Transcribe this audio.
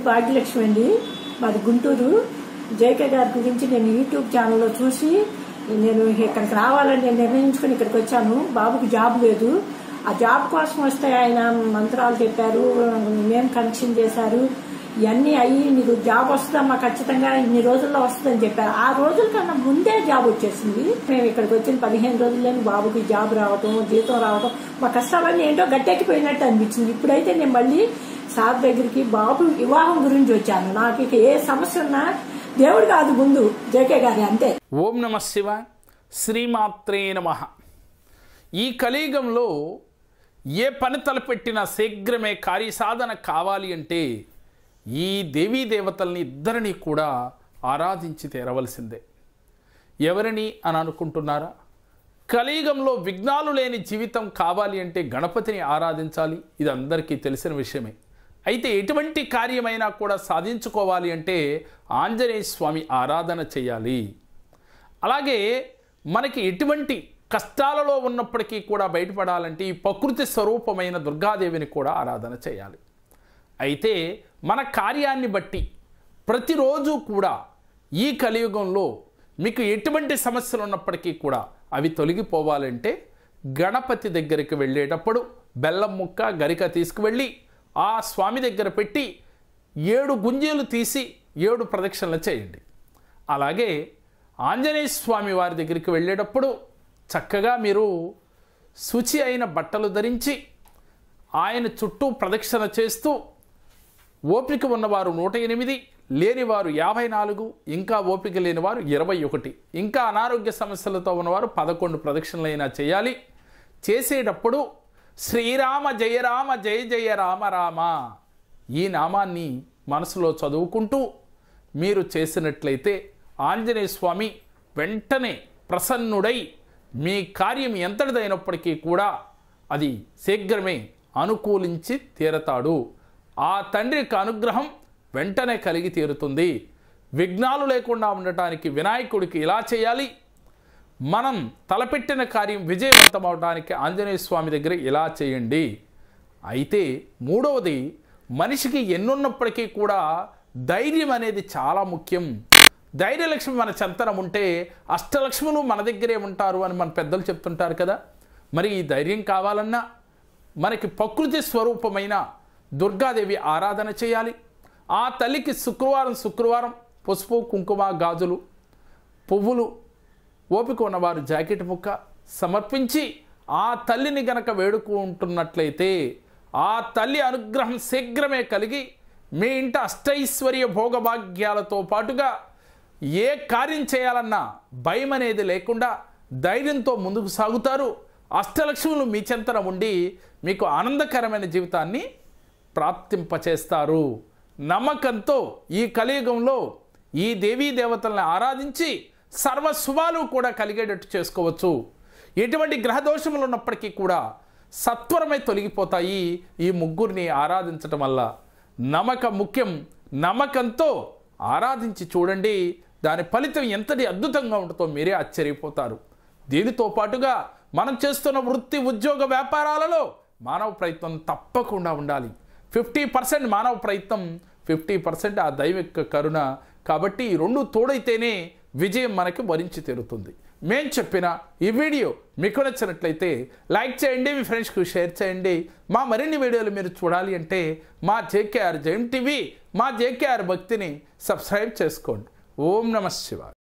భాగ్యలక్ష్మి అండి మాది గుంటూరు జేకే గారి గురించి నేను యూట్యూబ్ ఛానల్లో చూసి నేను ఇక్కడికి రావాలని నేను నిర్ణయించుకుని ఇక్కడికి వచ్చాను బాబుకి జాబ్ లేదు ఆ జాబ్ కోసం వస్తే ఆయన మంత్రాలు చెప్పారు నేమ్ కనెక్షన్ చేశారు ఇవన్నీ అయ్యి నీకు జాబ్ వస్తుందమ్మా ఖచ్చితంగా ఇన్ని రోజుల్లో వస్తుందని చెప్పారు ఆ రోజుల కన్నా ముందే జాబ్ వచ్చేసింది మేము ఇక్కడికి వచ్చిన పదిహేను రోజుల్లోనే బాబుకి జాబ్ రావటం జీతం రావటం మా కష్టాలన్నీ ఏంటో గట్టెక్కిపోయినట్టు అనిపించింది ఇప్పుడైతే నేను మళ్ళీ సార్ దగ్గరికి బాబు వివాహం గురించి వచ్చాను నాకు ఇక ఏ సమస్య ఉన్నా దేవుడు కాదు ముందు జేకే గారి అంతే ఓం నమ శివ శ్రీమాత్రే నమ ఈ కలియుగంలో ఏ పని తలపెట్టినా శీఘ్రమే కార్యసాధన కావాలి అంటే ఈ దేవీ దేవతల్ని ఇద్దరిని కూడా ఆరాధించి తీరవలసిందే ఎవరిని అని అనుకుంటున్నారా కలియుగంలో విఘ్నాలు లేని జీవితం కావాలి అంటే గణపతిని ఆరాధించాలి ఇది అందరికీ తెలిసిన విషయమే అయితే ఎటువంటి కార్యమైనా కూడా సాధించుకోవాలి అంటే ఆంజనేయ స్వామి ఆరాధన చేయాలి అలాగే మనకి ఎటువంటి కష్టాలలో ఉన్నప్పటికీ కూడా బయటపడాలంటే ఈ ప్రకృతి స్వరూపమైన దుర్గాదేవిని కూడా ఆరాధన చేయాలి అయితే మన కార్యాన్ని బట్టి ప్రతిరోజు కూడా ఈ కలియుగంలో మీకు ఎటువంటి సమస్యలు ఉన్నప్పటికీ కూడా అవి తొలగిపోవాలంటే గణపతి దగ్గరికి వెళ్ళేటప్పుడు బెల్లం ముక్క గరిక తీసుకువెళ్ళి ఆ స్వామి దగ్గర పెట్టి ఏడు గుంజీలు తీసి ఏడు ప్రదక్షిణలు చేయండి అలాగే ఆంజనేయ స్వామి వారి దగ్గరికి వెళ్ళేటప్పుడు చక్కగా మీరు శుచి అయిన బట్టలు ధరించి ఆయన చుట్టూ ప్రదక్షిణ చేస్తూ ఓపిక ఉన్నవారు నూట ఎనిమిది లేనివారు యాభై నాలుగు ఇంకా ఓపిక లేనివారు ఇరవై ఒకటి ఇంకా అనారోగ్య సమస్యలతో ఉన్నవారు పదకొండు ప్రదక్షిణలైనా చేయాలి చేసేటప్పుడు శ్రీరామ జయరామ జయ జయ రామ రామ ఈ నామాన్ని మనసులో చదువుకుంటూ మీరు చేసినట్లయితే ఆంజనేయ స్వామి వెంటనే ప్రసన్నుడై మీ కార్యం ఎంతటిదైనప్పటికీ కూడా అది శీఘ్రమే అనుకూలించి తీరతాడు ఆ తండ్రి యొక్క అనుగ్రహం వెంటనే కలిగి తీరుతుంది విఘ్నాలు లేకుండా ఉండటానికి వినాయకుడికి ఇలా చేయాలి మనం తలపెట్టిన కార్యం విజయవంతం అవడానికి ఆంజనేయ స్వామి దగ్గర ఇలా చేయండి అయితే మూడవది మనిషికి ఎన్నున్నప్పటికీ కూడా ధైర్యం అనేది చాలా ముఖ్యం ధైర్యలక్ష్మి మన చెంతనం ఉంటే అష్టలక్ష్ములు మన దగ్గరే ఉంటారు అని మన పెద్దలు చెప్తుంటారు కదా మరి ఈ ధైర్యం కావాలన్నా మనకి ప్రకృతి స్వరూపమైన దుర్గాదేవి ఆరాధన చేయాలి ఆ తల్లికి శుక్రవారం శుక్రవారం పసుపు కుంకుమ గాజులు పువ్వులు ఓపిక ఉన్నవారు జాకెట్ ముక్క సమర్పించి ఆ తల్లిని గనక వేడుకుంటున్నట్లయితే ఆ తల్లి అనుగ్రహం శీఘ్రమే కలిగి మీ ఇంట అష్టైశ్వర్య భోగభాగ్యాలతో పాటుగా ఏ కార్యం చేయాలన్నా భయం అనేది లేకుండా ధైర్యంతో ముందుకు సాగుతారు అష్టలక్ష్ములు మీ చెంతన ఉండి మీకు ఆనందకరమైన జీవితాన్ని ప్రాప్తింపచేస్తారు నమ్మకంతో ఈ కలియుగంలో ఈ దేవీ దేవతలను ఆరాధించి సర్వ శుభాలు కూడా కలిగేటట్టు చేసుకోవచ్చు ఎటువంటి గ్రహ దోషములు ఉన్నప్పటికీ కూడా సత్వరమే తొలగిపోతాయి ఈ ముగ్గురిని ఆరాధించటం వల్ల నమ్మకం ముఖ్యం నమ్మకంతో ఆరాధించి చూడండి దాని ఫలితం ఎంతటి అద్భుతంగా ఉంటుందో మీరే ఆశ్చర్యపోతారు దీనితో పాటుగా మనం చేస్తున్న వృత్తి ఉద్యోగ వ్యాపారాలలో మానవ ప్రయత్నం తప్పకుండా ఉండాలి ఫిఫ్టీ పర్సెంట్ మానవ ప్రయత్నం ఫిఫ్టీ పర్సెంట్ ఆ దైవిక కరుణ కాబట్టి ఈ రెండు తోడైతేనే విజయం మనకి వరించి తీరుతుంది మేం చెప్పిన ఈ వీడియో మీకు నచ్చినట్లయితే లైక్ చేయండి మీ ఫ్రెండ్స్కి షేర్ చేయండి మా మరిన్ని వీడియోలు మీరు చూడాలి అంటే మా జేకేఆర్ జైమ్ టీవీ మా జేకేఆర్ భక్తిని సబ్స్క్రైబ్ చేసుకోండి ఓం నమ శివాయ